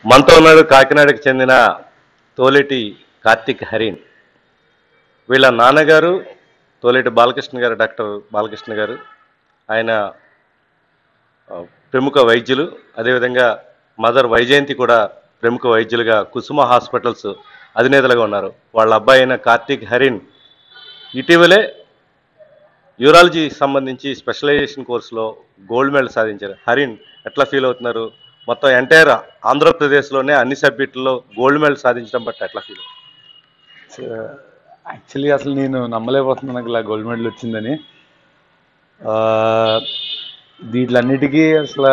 మనతో ఉన్నాడు కాకినాడకి చెందిన తోలేటి కార్తిక్ హరీన్ వీళ్ళ నాన్నగారు తోలేటి బాలకృష్ణ గారు డాక్టర్ బాలకృష్ణ గారు ఆయన ఆ, ప్రముఖ వైద్యులు అదేవిధంగా మదర్ వైజయంతి కూడా ప్రముఖ వైద్యులుగా కుసుమ హాస్పిటల్స్ అధినేతలుగా ఉన్నారు వాళ్ళ అబ్బాయి అయిన కార్తీక్ హరిన్ ఇటీవలే యూరాలజీ సంబంధించి స్పెషలైజేషన్ కోర్సులో గోల్డ్ మెడల్ సాధించారు హరిన్ ఎట్లా ఫీల్ అవుతున్నారు మొత్తం ఎంటైర్ ఆంధ్రప్రదేశ్లోనే అన్ని సబ్జెక్టుల్లో గోల్డ్ మెడల్ సాధించడం బట్టి ఎట్లా ఫీల్ యాక్చువల్లీ అసలు నేను నమ్మలేకపోతున్నాను నాకు ఇలా గోల్డ్ మెడల్ వచ్చిందని ఆ, వీటిలన్నిటికీ అసలు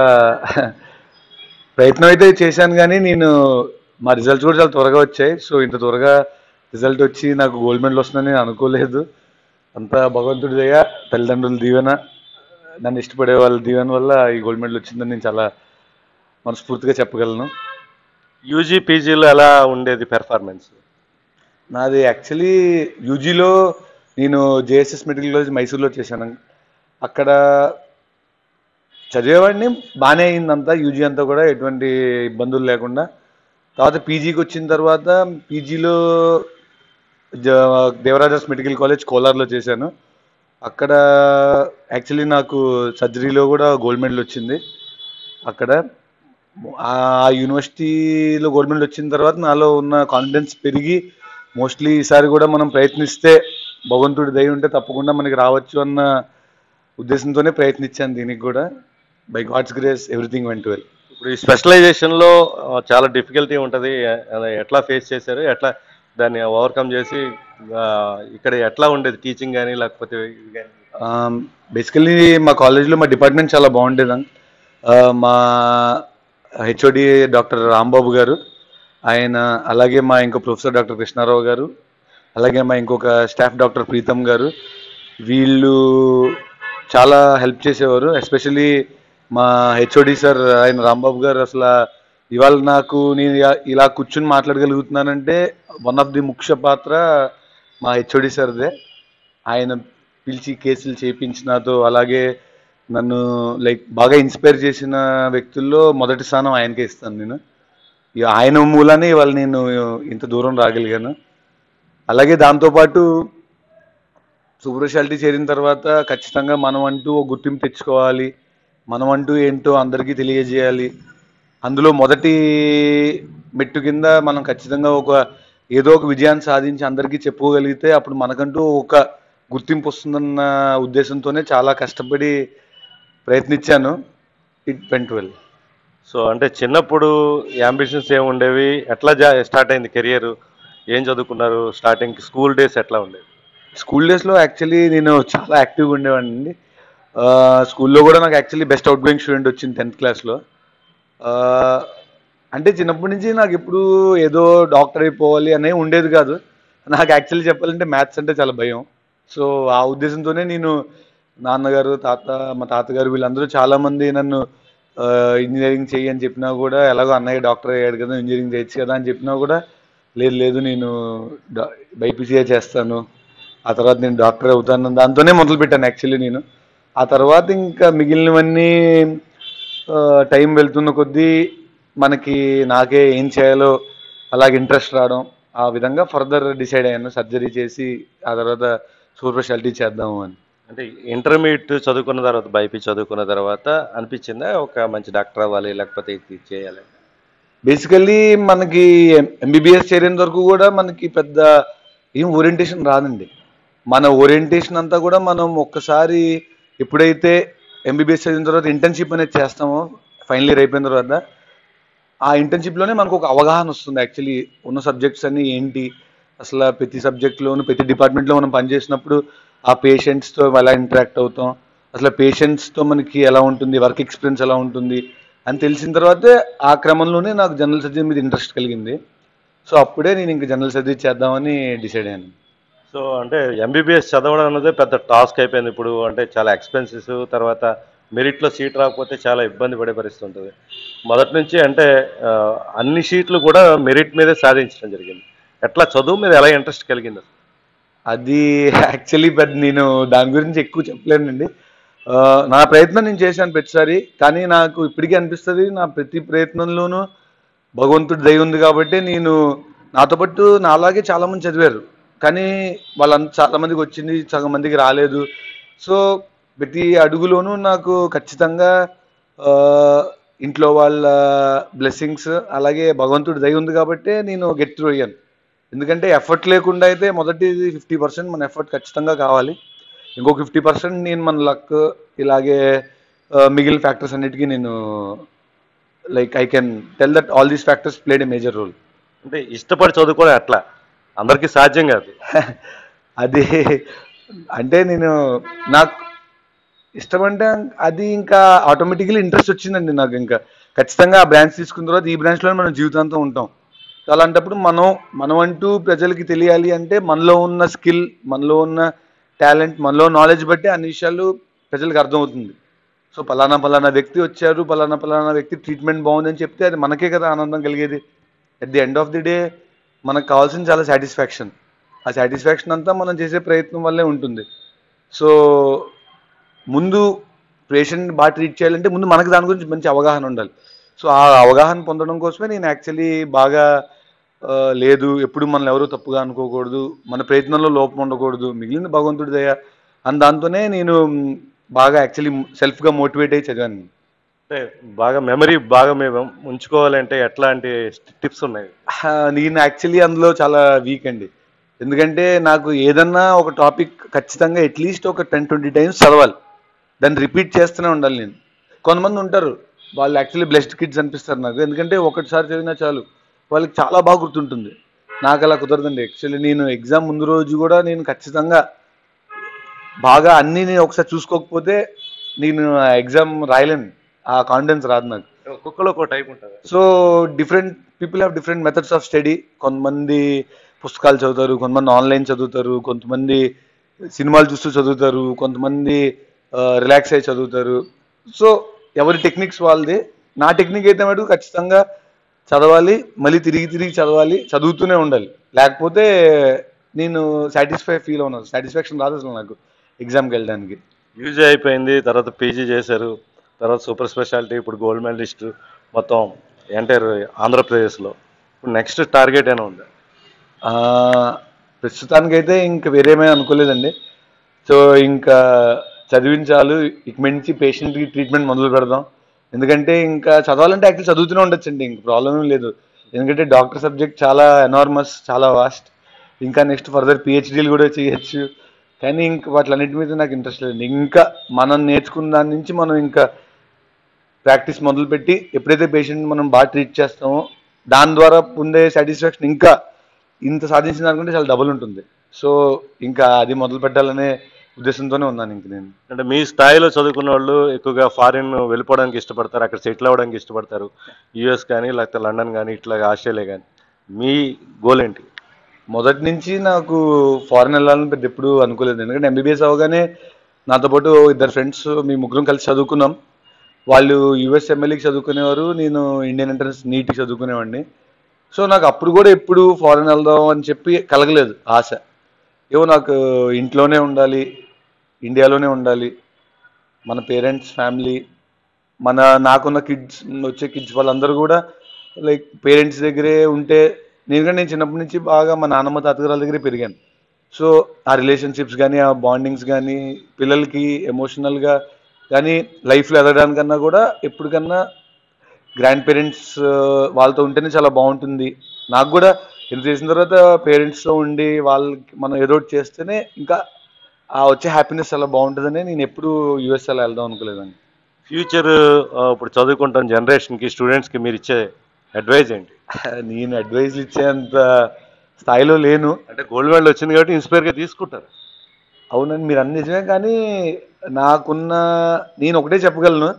ప్రయత్నం అయితే చేశాను కానీ నేను మా రిజల్ట్స్ కూడా చాలా త్వరగా వచ్చాయి సో ఇంత త్వరగా రిజల్ట్ వచ్చి నాకు గోల్డ్ మెడల్ వస్తుందని నేను అనుకోలేదు అంతా భగవంతుడి దయ తల్లిదండ్రుల దీవెన నన్ను ఇష్టపడే వాళ్ళ దీవెన వల్ల ఈ గోల్డ్ మెడల్ వచ్చిందని నేను చాలా మనస్ఫూర్తిగా చెప్పగలను యూజీ పీజీలో ఎలా ఉండేది పెర్ఫార్మెన్స్ నాది యాక్చువల్లీ యూజీలో నేను జేఎస్ఎస్ మెడికల్ కాలేజ్ మైసూర్లో చేశాను అక్కడ చదివేవాడిని బాగానే అయిందంతా యూజీ అంతా కూడా ఎటువంటి ఇబ్బందులు లేకుండా తర్వాత పీజీకి వచ్చిన తర్వాత పీజీలో దేవరాజాస్ మెడికల్ కాలేజ్ కోలార్లో చేశాను అక్కడ యాక్చువల్లీ నాకు సర్జరీలో కూడా గోల్డ్ మెడల్ వచ్చింది అక్కడ ఆ యూనివర్సిటీలో గోల్డ్ మెడల్ వచ్చిన తర్వాత నాలో ఉన్న కాన్ఫిడెన్స్ పెరిగి మోస్ట్లీ ఈసారి కూడా మనం ప్రయత్నిస్తే భగవంతుడి దయ ఉంటే తప్పకుండా మనకి రావచ్చు అన్న ఉద్దేశంతోనే ప్రయత్నించాను దీనికి కూడా by God's grace everything went well ఇప్పుడు ఈ స్పెషలైజేషన్లో ఆ, చాలా డిఫికల్టీ ఉంటుంది ఎట్లా ఫేస్ చేశారు ఎట్లా దాన్ని ఓవర్కమ్ చేసి ఆ, ఇక్కడ ఎట్లా ఉండేది టీచింగ్ కానీ లేకపోతే ఇది కానీ బేసికలీ మా కాలేజ్లో మా డిపార్ట్మెంట్ చాలా బాగుండేది అంక్. ఆ, మా హెచ్ఓడి డాక్టర్ రాంబాబు గారు ఆయన అలాగే మా ఇంకో ప్రొఫెసర్ డాక్టర్ కృష్ణారావు గారు అలాగే మా ఇంకొక స్టాఫ్ డాక్టర్ ప్రీతం గారు వీళ్ళు చాలా హెల్ప్ చేసేవారు ఎస్పెషలీ మా హెచ్ఓడి సార్ ఆయన రాంబాబు గారు అసలు ఇవాళ నాకు నేను ఇలా- ఇలా కూర్చుని మాట్లాడగలుగుతున్నానంటే వన్ ఆఫ్ ది ముఖ్య పాత్ర మా హెచ్ఓడి సార్దే ఆయన పిలిచి కేసులు చేయించి నాతో అలాగే నన్ను లైక్ బాగా ఇన్స్పైర్ చేసిన వ్యక్తుల్లో మొదటి స్థానం ఆయనకే ఇస్తాను నేను ఇక ఆయన మూలానే ఇవాళ నేను ఇంత దూరం రాగలిగాను అలాగే దాంతోపాటు సూపర్ స్పెషాలిటీ చేరిన తర్వాత ఖచ్చితంగా మనం అంటూ ఒక గుర్తింపు తెచ్చుకోవాలి మనం అంటూ ఏంటో అందరికీ తెలియజేయాలి అందులో మొదటి మెట్టు కింద మనం ఖచ్చితంగా ఒక ఏదో ఒక విజయాన్ని సాధించి అందరికీ చెప్పుకోగలిగితే అప్పుడు మనకంటూ ఒక గుర్తింపు వస్తుందన్న ఉద్దేశంతోనే చాలా కష్టపడి ప్రయత్నించాను ఇట్ వెంట్ వెల్ సో అంటే చిన్నప్పుడు అంబిషన్స్ ఏమి ఉండేవి ఎట్లా జా స్టార్ట్ అయింది కెరియర్ ఏం చదువుకున్నారు స్టార్టింగ్ స్కూల్ డేస్ ఎట్లా ఉండేవి స్కూల్ డేస్లో యాక్చువల్లీ నేను చాలా యాక్టివ్గా ఉండేవాడిని అండి స్కూల్లో కూడా నాకు actually best outgoing student వచ్చింది టెన్త్ క్లాస్లో అంటే చిన్నప్పటి నుంచి నాకు ఎప్పుడు ఏదో డాక్టర్ అయిపోవాలి అనే ఉండేది కాదు నాకు యాక్చువల్లీ చెప్పాలంటే మ్యాథ్స్ అంటే చాలా భయం సో ఆ ఉద్దేశంతోనే నేను నాన్నగారు తాత మా తాతగారు వీళ్ళందరూ చాలామంది నన్ను ఇంజనీరింగ్ చెయ్యి అని చెప్పినా కూడా ఎలాగో అన్నయ్య డాక్టర్ అయ్యాడు కదా ఇంజనీరింగ్ చేయొచ్చు కదా అని చెప్పినా కూడా లేదు లేదు నేను బైపీసీఏ చేస్తాను ఆ తర్వాత నేను డాక్టర్ అవుతాను దాంతోనే మొదలుపెట్టాను యాక్చువల్లీ నేను ఆ తర్వాత ఇంకా మిగిలినవన్నీ టైం వెళ్తున్న కొద్దీ మనకి నాకే ఏం చేయాలో అలాగే ఇంట్రెస్ట్ రావడం ఆ విధంగా ఫర్దర్ డిసైడ్ అయ్యాను సర్జరీ చేసి ఆ తర్వాత సూపర్ స్పెషాలిటీ చేద్దాము అని అంటే ఇంటర్మీడియట్ చదువుకున్న తర్వాత బైపీ చదువుకున్న తర్వాత అనిపించిందా ఒక మంచి డాక్టర్ అవ్వాలి లేకపోతే ఇది చేయాలి బేసికల్లీ మనకి ఎంబీబీఎస్ చేరేంత వరకు కూడా మనకి పెద్ద ఏం ఓరియంటేషన్ రాదండి మన ఓరియంటేషన్ అంతా కూడా మనం ఒక్కసారి ఎప్పుడైతే ఎంబీబీఎస్ చదివిన తర్వాత ఇంటర్న్షిప్ అనేది చేస్తామో ఫైనల్ ఇయర్ అయిపోయిన తర్వాత ఆ ఇంటర్న్షిప్లోనే మనకు ఒక అవగాహన వస్తుంది యాక్చువల్లీ ఉన్న సబ్జెక్ట్స్ అన్ని ఏంటి అసలు ప్రతి సబ్జెక్ట్లోను ప్రతి డిపార్ట్మెంట్లో మనం పనిచేసినప్పుడు ఆ పేషెంట్స్తో ఎలా ఇంటరాక్ట్ అవుతాం అసలు పేషెంట్స్తో మనకి ఎలా ఉంటుంది వర్క్ ఎక్స్పీరియన్స్ ఎలా ఉంటుంది అని తెలిసిన తర్వాతే ఆ క్రమంలోనే నాకు జనరల్ సర్జరీ మీద ఇంట్రెస్ట్ కలిగింది సో అప్పుడే నేను ఇంకా జనరల్ సర్జరీ చేద్దామని డిసైడ్ అయ్యాను సో అంటే ఎంబీబీఎస్ చదవడం అనేది పెద్ద టాస్క్ అయిపోయింది ఇప్పుడు అంటే చాలా ఎక్స్పెన్సెస్ తర్వాత మెరిట్లో సీట్ రాకపోతే చాలా ఇబ్బంది పడే పరిస్థితి ఉంటుంది మొదటి నుంచి అంటే ఆ, అన్ని సీట్లు కూడా మెరిట్ మీదే సాధించడం జరిగింది ఎట్లా చదువు మీద ఎలా ఇంట్రెస్ట్ కలిగింది అసలు? అది యాక్చువల్లీ పెద్ద నేను దాని గురించి ఎక్కువ చెప్పలేనండి ఆ, నా ప్రయత్నం నేను చేశాను ప్రతిసారి కానీ నాకు ఇప్పటికీ అనిపిస్తుంది నా ప్రతి ప్రయత్నంలోనూ భగవంతుడి దయ ఉంది కాబట్టి నేను నాతో పాటు నాలాగే చాలా మంది చదివారు కానీ వాళ్ళంతా చాలా మందికి వచ్చింది సగం మందికి రాలేదు సో ప్రతి అడుగులోనూ నాకు ఖచ్చితంగా ఆ, ఇంట్లో వాళ్ళ బ్లెస్సింగ్స్ అలాగే భగవంతుడి దయ ఉంది కాబట్టి నేను గెట్ త్రూ అయ్యాను ఎందుకంటే ఎఫర్ట్ లేకుండా అయితే మొదటి ఫిఫ్టీ పర్సెంట్ మన ఎఫర్ట్ ఖచ్చితంగా కావాలి ఇంకో ఫిఫ్టీ పర్సెంట్ నేను మన లక్ ఇలాగే ఆ, మిగిలిన ఫ్యాక్టర్స్ అన్నిటికీ నేను like I can tell that all these factors played a major role అంటే ఇష్టపడి చదువుకోవడం ఎట్లా అందరికీ సాధ్యం కాదు అది అంటే నేను నాకు ఇష్టం అంటే అది ఇంకా ఆటోమేటికలీ ఇంట్రెస్ట్ వచ్చిందండి నాకు ఇంకా ఖచ్చితంగా ఆ బ్రాంచ్ తీసుకున్న తర్వాత ఈ బ్రాంచ్లో మనం జీవితాంతం ఉంటాం సో అలాంటప్పుడు మనం మనం అంటూ ప్రజలకి తెలియాలి అంటే మనలో ఉన్న స్కిల్ మనలో ఉన్న టాలెంట్ మనలో నాలెడ్జ్ బట్టి అన్ని విషయాలు ప్రజలకు అర్థమవుతుంది సో పలానా పలానా వ్యక్తి వచ్చారు పలానా పలానా వ్యక్తి ట్రీట్మెంట్ బాగుందని చెప్తే అది మనకే కదా ఆనందం కలిగేది at the end of the day మనకు కావాల్సింది చాలా సాటిస్ఫాక్షన్ ఆ సాటిస్ఫాక్షన్ అంతా మనం చేసే ప్రయత్నం వల్లే ఉంటుంది సో ముందు పేషెంట్ బాగా ట్రీట్ చేయాలంటే ముందు మనకు దాని గురించి మంచి అవగాహన ఉండాలి సో ఆ అవగాహన పొందడం కోసమే నేను యాక్చువల్లీ బాగా ఆ, లేదు ఎప్పుడు మనల్ని ఎవరు తప్పుగా అనుకోకూడదు మన ప్రయత్నంలో లోపం ఉండకూడదు మిగిలింది భగవంతుడి దయ అని దాంతోనే నేను మ్, బాగా యాక్చువల్లీ సెల్ఫ్గా మోటివేట్ అయ్యి చదివాను అంటే బాగా మెమరీ బాగా మేము ఉంచుకోవాలంటే ఎట్లాంటి టిప్స్ ఉన్నాయి ఆ, నేను యాక్చువల్లీ అందులో చాలా వీక్ అండి ఎందుకంటే నాకు ఏదన్నా ఒక టాపిక్ ఖచ్చితంగా అట్లీస్ట్ ఒక టెన్ ట్వంటీ టైమ్స్ చదవాలి దాన్ని రిపీట్ చేస్తూనే ఉండాలి నేను కొంతమంది ఉంటారు వాళ్ళు యాక్చువల్లీ బ్లెస్డ్ కిడ్స్ అనిపిస్తారు నాకు ఎందుకంటే ఒకటిసారి చదివినా చాలు వాళ్ళకి చాలా బాగా గుర్తుంటుంది నాకు అలా కుదరదండి యాక్చువల్లీ నేను ఎగ్జామ్ ముందు రోజు కూడా నేను ఖచ్చితంగా బాగా అన్నీ నేను ఒకసారి చూసుకోకపోతే నేను ఎగ్జామ్ రాయలేను ఆ కాన్ఫిడెన్స్ రాదు నాకు ఒక్కొక్కరు ఒక్కో టైప్ ఉంటుంది so different people have different methods of study కొంతమంది పుస్తకాలు చదువుతారు కొంతమంది ఆన్లైన్ చదువుతారు కొంతమంది సినిమాలు చూస్తూ చదువుతారు కొంతమంది రిలాక్స్ అయ్యి చదువుతారు సో ఎవరి టెక్నిక్స్ వాళ్ళది నా టెక్నిక్ అయితే మటుకు ఖచ్చితంగా చదవాలి మళ్ళీ తిరిగి తిరిగి చదవాలి చదువుతూనే ఉండాలి లేకపోతే నేను సాటిస్ఫై ఫీల్ అవును సాటిస్ఫాక్షన్ రాదు అసలు నాకు ఎగ్జామ్కి వెళ్ళడానికి యూజీ అయిపోయింది తర్వాత పీజీ చేశారు తర్వాత సూపర్ స్పెషాలిటీ ఇప్పుడు గోల్డ్ మెడలిస్ట్ మొత్తం ఎంటైర్ ఆంధ్రప్రదేశ్లో ఇప్పుడు నెక్స్ట్ టార్గెట్ ఏమైనా ఉందా ఆ, ప్రస్తుతానికైతే ఇంక వేరేమీ అనుకోలేదండి సో ఇంకా చదివించాలు ఇక నుంచి పేషెంట్కి ట్రీట్మెంట్ మొదలు పెడదాం ఎందుకంటే ఇంకా చదవాలంటే యాక్చువల్ చదువుతూనే ఉండొచ్చండి ఇంక ప్రాబ్లం ఏం లేదు ఎందుకంటే డాక్టర్ సబ్జెక్ట్ చాలా ఎనార్మస్ చాలా వాస్ట్ ఇంకా నెక్స్ట్ ఫర్దర్ పిహెచ్డీలు కూడా చేయొచ్చు కానీ ఇంక వాటిలన్నిటి మీద నాకు ఇంట్రెస్ట్ లేదు ఇంకా మనం నేర్చుకున్న దాని నుంచి మనం ఇంకా ప్రాక్టీస్ మొదలుపెట్టి ఎప్పుడైతే పేషెంట్ మనం బాగా ట్రీట్ చేస్తామో దాని ద్వారా పొందే సాటిస్ఫాక్షన్ ఇంకా ఇంత సాధించిన దానికంటే చాలా డబుల్ ఉంటుంది సో ఇంకా అది మొదలు పెట్టాలనే ఉద్దేశంతోనే ఉన్నాను ఇంక నేను అంటే మీ స్థాయిలో చదువుకున్న వాళ్ళు ఎక్కువగా ఫారిన్ వెళ్ళిపోవడానికి ఇష్టపడతారు అక్కడ సెటిల్ అవ్వడానికి ఇష్టపడతారు యూఎస్ కానీ లేకపోతే లండన్ కానీ ఇట్లా ఆస్ట్రేలియా కానీ మీ గోల్ ఏంటి మొదటి నుంచి నాకు ఫారెన్ వెళ్ళాలని పెద్ద ఎప్పుడు అనుకోలేదు ఎందుకంటే ఎంబీబీఎస్ అవగానే నాతో పాటు ఇద్దరు ఫ్రెండ్స్ మీ ముగ్గురం కలిసి చదువుకున్నాం వాళ్ళు యుఎస్ ఎమ్మెల్యేకి చదువుకునేవారు నేను ఇండియన్ ఎంట్రన్స్ నీట్కి చదువుకునేవాడిని సో నాకు అప్పుడు కూడా ఎప్పుడు ఫారెన్ వెళ్దాం అని చెప్పి కలగలేదు ఆశ ఏవో నాకు ఇంట్లోనే ఉండాలి ఇండియాలోనే ఉండాలి మన పేరెంట్స్ ఫ్యామిలీ మన నాకున్న కిడ్స్ వచ్చే కిడ్స్ వాళ్ళందరూ కూడా లైక్ పేరెంట్స్ దగ్గరే ఉంటే నేను కూడా నేను చిన్నప్పటి నుంచి బాగా మా నాన్నమ్మ తాతగారి దగ్గరే పెరిగాను సో ఆ రిలేషన్షిప్స్ కానీ ఆ బాండింగ్స్ కానీ పిల్లలకి ఎమోషనల్గా కానీ లైఫ్లో ఎదగడానికన్నా కూడా ఎప్పటికన్నా గ్రాండ్ పేరెంట్స్ వాళ్ళతో ఉంటేనే చాలా బాగుంటుంది నాకు కూడా ఇది చేసిన తర్వాత పేరెంట్స్తో ఉండి వాళ్ళకి మనం ఏదో ఒకటి చేస్తేనే ఇంకా ఆ వచ్చే హ్యాపీనెస్ చాలా బాగుంటుందని నేను ఎప్పుడు యూఎస్ అలా వెళ్దాం అనుకోలేదండి ఫ్యూచర్ ఇప్పుడు చదువుకుంటున్న జనరేషన్కి స్టూడెంట్స్కి మీరు ఇచ్చే అడ్వైజ్ ఏంటి నేను అడ్వైజ్ ఇచ్చేంత స్థాయిలో లేను అంటే గోల్డ్ మెడల్ వచ్చింది కాబట్టి ఇన్స్పైర్గా తీసుకుంటారు అవునండి మీరు అన్ని నిజమే కానీ నాకున్న నేను ఒకటే చెప్పగలను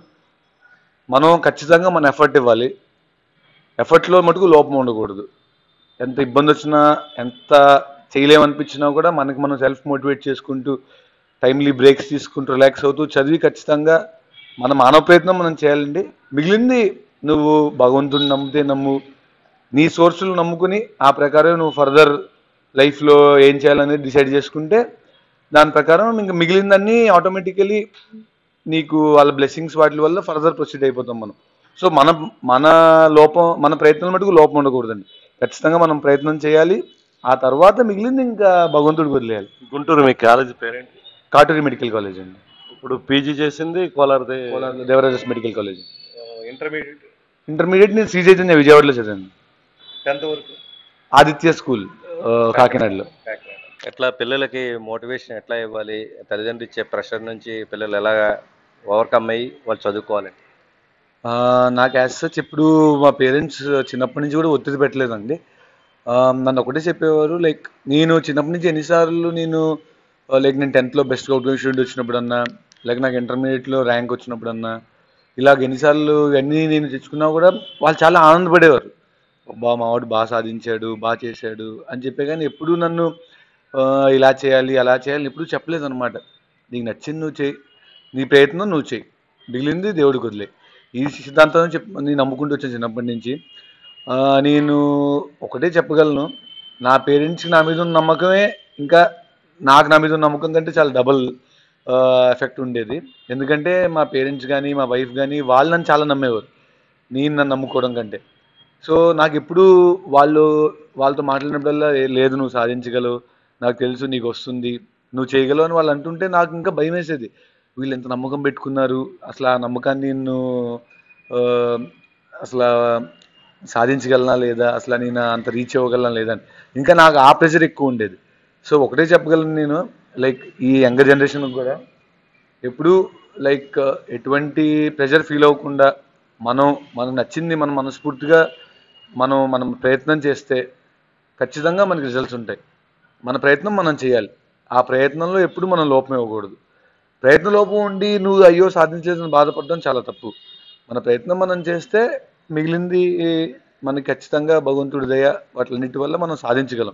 మనం ఖచ్చితంగా మన ఎఫర్ట్ ఇవ్వాలి ఎఫర్ట్లో మటుకు లోపం ఉండకూడదు ఎంత ఇబ్బంది వచ్చినా ఎంత చేయలేమనిపించినా కూడా మనకి మనం సెల్ఫ్ మోటివేట్ చేసుకుంటూ టైమ్లీ బ్రేక్స్ తీసుకుంటూ రిలాక్స్ అవుతూ చదివి ఖచ్చితంగా మన మానవ ప్రయత్నం మనం చేయాలండి మిగిలింది నువ్వు భగవంతుడిని నమ్మితే నమ్ము నీ సోర్సులు నమ్ముకుని ఆ ప్రకారం నువ్వు ఫర్దర్ లైఫ్లో ఏం చేయాలనేది డిసైడ్ చేసుకుంటే దాని ప్రకారం ఇంకా మిగిలిందన్నీ ఆటోమేటికలీ నీకు వాళ్ళ బ్లెస్సింగ్స్ వాటి వల్ల ఫర్దర్ ప్రొసీడ్ అయిపోతాం మనం సో మన మన లోపం మన ప్రయత్నం మటుకు లోపం ఉండకూడదండి ఖచ్చితంగా మనం ప్రయత్నం చేయాలి ఆ తర్వాత మిగిలింది ఇంకా భగవంతుడికి వదిలేయాలి గుంటూరు మీ college parent Katuri medical college అండి ఇప్పుడు పీజీ చేసింది కోలార్ది కోలార్లో Devaraj Urs medical college intermediate intermediate నేను శ్రీ చైతన్య విజయవాడలో చదివాను టెన్త్ వరకు ఆదిత్య స్కూల్ ఆ, కాకినాడలో ఎట్లా పిల్లలకి మోటివేషన్ ఎట్లా ఇవ్వాలి తల్లిదండ్రులు ఇచ్చే ప్రెషర్ నుంచి పిల్లలు ఎలా ఓవర్కమ్ అయ్యి వాళ్ళు చదువుకోవాలి ఆ, నాకు యాజ్ సచ్ ఇప్పుడు మా పేరెంట్స్ చిన్నప్పటి నుంచి కూడా ఒత్తిడి పెట్టలేదండి ఆ, నన్ను ఒకటే చెప్పేవారు లైక్ నేను చిన్నప్పటి నుంచి ఎన్నిసార్లు నేను లైక్ నేను టెన్త్లో బెస్ట్ అవుట్గోయింగ్ స్టూడెంట్ వచ్చినప్పుడన్నా లేక నాకు ఇంటర్మీడియట్లో ర్యాంక్ వచ్చినప్పుడన్నా ఇలాగ ఎన్నిసార్లు ఇవన్నీ నేను తెచ్చుకున్నా కూడా వాళ్ళు చాలా ఆనందపడేవారు బా మావాడు బాగా సాధించాడు బాగా చేశాడు అని చెప్పే కానీ ఎప్పుడూ నన్ను ఆ, ఇలా చేయాలి అలా చేయాలి ఎప్పుడూ చెప్పలేదు అనమాట నీకు నచ్చింది నువ్వు చేయి నీ ప్రయత్నం నువ్వు చేయి మిగిలింది దేవుడికి వదిలే ఈ సిద్ధాంతం చెప్ నేను నమ్ముకుంటూ వచ్చాను చిన్నప్పటి నుంచి ఆ, నేను ఒకటే చెప్పగలను నా పేరెంట్స్కి నా మీద ఉన్న నమ్మకమే ఇంకా నాకు నా మీద ఉన్న నమ్మకం కంటే చాలా డబల్ ఎఫెక్ట్ ఉండేది ఎందుకంటే మా పేరెంట్స్ కానీ మా వైఫ్ కానీ వాళ్ళు నన్ను చాలా నమ్మేవారు నేను నన్ను నమ్ముకోవడం కంటే సో నాకు ఎప్పుడు వాళ్ళు వాళ్ళతో మాట్లాడినప్పుడల్లా "ఏ, లేదు నువ్వు సాధించగలవు నాకు తెలుసు నీకు వస్తుంది నువ్వు చేయగలవు అని వాళ్ళు అంటుంటే నాకు ఇంకా భయం వేసేది వీళ్ళు ఎంత నమ్మకం పెట్టుకున్నారు అసలు ఆ నమ్మకాన్ని నేను ఆ, అసలు సాధించగలనా లేదా అసలు నేను అంత రీచ్ అవ్వగలనా లేదా అని ఇంకా నాకు ఆ ప్రెషర్ ఎక్కువ ఉండేది సో ఒకటే చెప్పగలను నేను లైక్ ఈ యంగర్ జనరేషన్కి కూడా ఎప్పుడు లైక్ ఎటువంటి ప్రెషర్ ఫీల్ అవ్వకుండా మనం మనకు నచ్చింది మనం మనస్ఫూర్తిగా మనం మనం ప్రయత్నం చేస్తే ఖచ్చితంగా మనకి రిజల్ట్స్ ఉంటాయి మన ప్రయత్నం మనం చేయాలి ఆ ప్రయత్నంలో ఎప్పుడు మనం లోపం ఇవ్వకూడదు ప్రయత్న లోపం ఉండి నువ్వు అయ్యో సాధించేదని బాధపడడం చాలా తప్పు మన ప్రయత్నం మనం చేస్తే మిగిలింది మనకి ఖచ్చితంగా భగవంతుడి దయ వాటిలన్నిటి వల్ల మనం సాధించగలం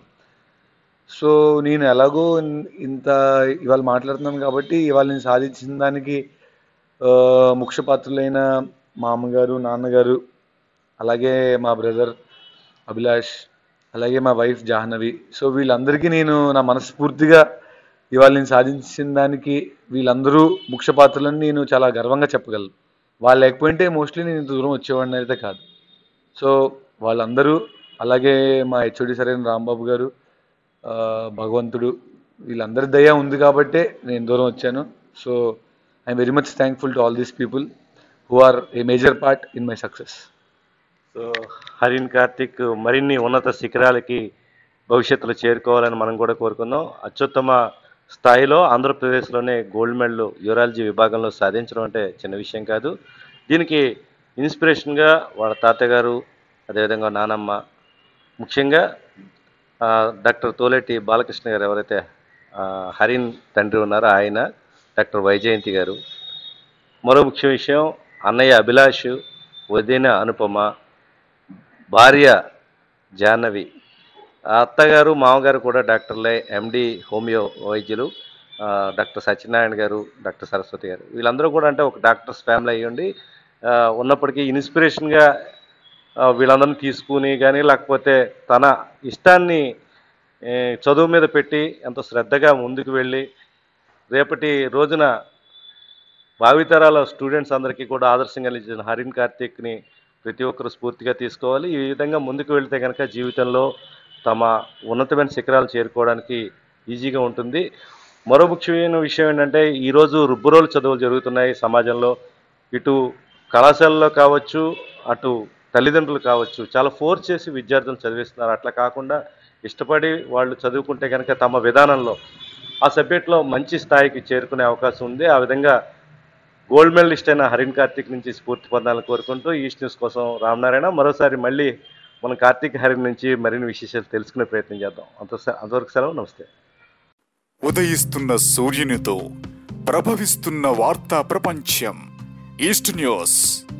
సో నేను ఎలాగో ఇన్- ఇంత ఇవాళ మాట్లాడుతున్నాను కాబట్టి ఇవాళ నేను సాధించిన దానికి ఆ, ముఖ్య పాత్రులైన మా అమ్మగారు నాన్నగారు అలాగే మా బ్రదర్ అభిలాష్ అలాగే మా వైఫ్ జాహ్నవి సో వీళ్ళందరికీ నేను నా మనస్ఫూర్తిగా ఇవాళ నేను సాధించిన దానికి వీళ్ళందరూ ముఖ్య పాత్రలని నేను చాలా గర్వంగా చెప్పగలను వాళ్ళు లేకపోయింటే మోస్ట్లీ నేను ఇంత దూరం వచ్చేవాడిని అయితే కాదు సో వాళ్ళందరూ అలాగే మా హెచ్ఓడి సరైన రాంబాబు గారు ఆ, భగవంతుడు వీళ్ళందరి దయ ఉంది కాబట్టే నేను దూరం వచ్చాను so I'm very much thankful to all these people who are a major part in my success so Harin Karthik మరిన్ని ఉన్నత శిఖరాలకి భవిష్యత్తులో చేరుకోవాలని మనం కూడా కోరుకుందాం అత్యుత్తమ స్థాయిలో ఆంధ్రప్రదేశ్లోనే గోల్డ్ మెడల్ యూరాలజీ విభాగంలో సాధించడం అంటే చిన్న విషయం కాదు దీనికి ఇన్స్పిరేషన్గా వాళ్ళ తాతగారు అదేవిధంగా నానమ్మ ముఖ్యంగా ఆ, డాక్టర్ తోలేటి బాలకృష్ణ గారు ఎవరైతే ఆ, హరిన్ తండ్రి ఉన్నారో ఆయన డాక్టర్ వైజయంతి గారు మరో ముఖ్య విషయం అన్నయ్య అభిలాష్ వదిన అనుపమ భార్య జాహ్నవి ఆ అత్తగారు మామగారు కూడా డాక్టర్లే ఎండి హోమియో వైద్యులు ఆ, డాక్టర్ సత్యనారాయణ గారు డాక్టర్ సరస్వతి గారు వీళ్ళందరూ కూడా అంటే ఒక డాక్టర్స్ ఫ్యామిలీ అయ్యండి ఆ, ఉన్నప్పటికీ ఇన్స్పిరేషన్గా ఆ, వీళ్ళందరినీ తీసుకుని కానీ లేకపోతే తన ఇష్టాన్ని ఏ, చదువు మీద పెట్టి ఎంతో శ్రద్ధగా ముందుకు వెళ్ళి రేపటి రోజున భావితరాల స్టూడెంట్స్ అందరికీ కూడా ఆదర్శంగా నిలిచిన హరిన్ కార్తిక్ని ప్రతి ఒక్కరు స్ఫూర్తిగా తీసుకోవాలి ఈ విధంగా ముందుకు వెళ్తే కనుక జీవితంలో తమ ఉన్నతమైన శిఖరాలు చేరుకోవడానికి ఈజీగా ఉంటుంది మరో ముఖ్యమైన విషయం ఏంటంటే ఈరోజు రుబ్బురోలు చదువులు జరుగుతున్నాయి సమాజంలో ఇటు కళాశాలలో కావచ్చు అటు తల్లిదండ్రులు కావచ్చు చాలా ఫోర్స్ చేసి విద్యార్థులు చదివిస్తున్నారు అట్లా కాకుండా ఇష్టపడి వాళ్ళు చదువుకుంటే కనుక తమ విధానంలో ఆ సబ్జెక్ట్లో మంచి స్థాయికి చేరుకునే అవకాశం ఉంది ఆ విధంగా గోల్డ్ మెడలిస్ట్ అయిన హరిన్ కార్తిక్ నుంచి స్ఫూర్తి పొందాలని కోరుకుంటూ ఈస్ట్ న్యూస్ కోసం రామనారాయణ మరోసారి మళ్ళీ మనం కార్తిక్ హరిన్ నుంచి మరిన్ని విశేషాలు తెలుసుకునే ప్రయత్నం చేద్దాం అంత అంతవరకు సెలవు నమస్తే ఉదయిస్తున్న సూర్యునితో ప్రభవిస్తున్న వార్తా ప్రపంచం ఈస్ట్ న్యూస్